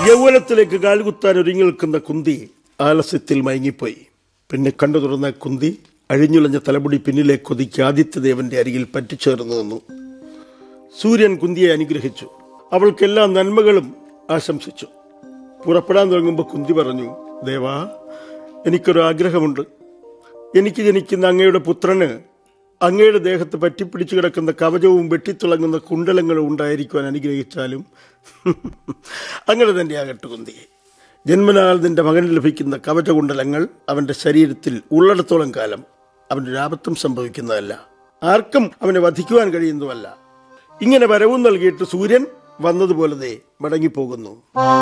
യൗവനത്തിലേക്ക് കാലുകുത്താൻ ഒരുങ്ങി നിൽക്കുന്ന കുന്തി ആലസ്യത്തിൽ മയങ്ങിപ്പോയി പിന്നെ കണ്ടു തുറന്ന കുന്തി അഴിഞ്ഞുലഞ്ഞ തലമുടി പിന്നിലേക്ക് ഒതുക്കി ആദിത്യദേവന്റെ അരികിൽ പറ്റിച്ചേർന്നു നിന്നു സൂര്യൻ കുന്തിയെ അനുഗ്രഹിച്ചു അവൾക്ക് എല്ലാ നന്മകളും ആശംസിച്ചു പുറപ്പെടാൻ തുടങ്ങുമ്പോൾ കുന്തി പറഞ്ഞു ദേവാ എനിക്കൊരു ആഗ്രഹമുണ്ട് എനിക്ക് ജനിക്കുന്ന അങ്ങയുടെ പുത്രന് അങ്ങയുടെ ദേഹത്ത് പറ്റിപ്പിടിച്ചു കിടക്കുന്ന കവചവും വെട്ടിത്തിളങ്ങുന്ന കുണ്ടലങ്ങളും ഉണ്ടായിരിക്കുവാൻ അനുഗ്രഹിച്ചാലും അങ്ങനെ തന്നെ ആകട്ടെ കുന്തി ജന്മനാൽ നിന്റെ മകന് ലഭിക്കുന്ന കവചകുണ്ടലങ്ങൾ അവന്റെ ശരീരത്തിൽ ഉള്ളിടത്തോളം കാലം അവനൊരു ആപത്തും സംഭവിക്കുന്നതല്ല ആർക്കും അവനെ വധിക്കുവാൻ കഴിയുന്നതുമല്ല ഇങ്ങനെ വരവും നൽകിയിട്ട് സൂര്യൻ വന്നതുപോലെ ദേ മടങ്ങിപ്പോകുന്നു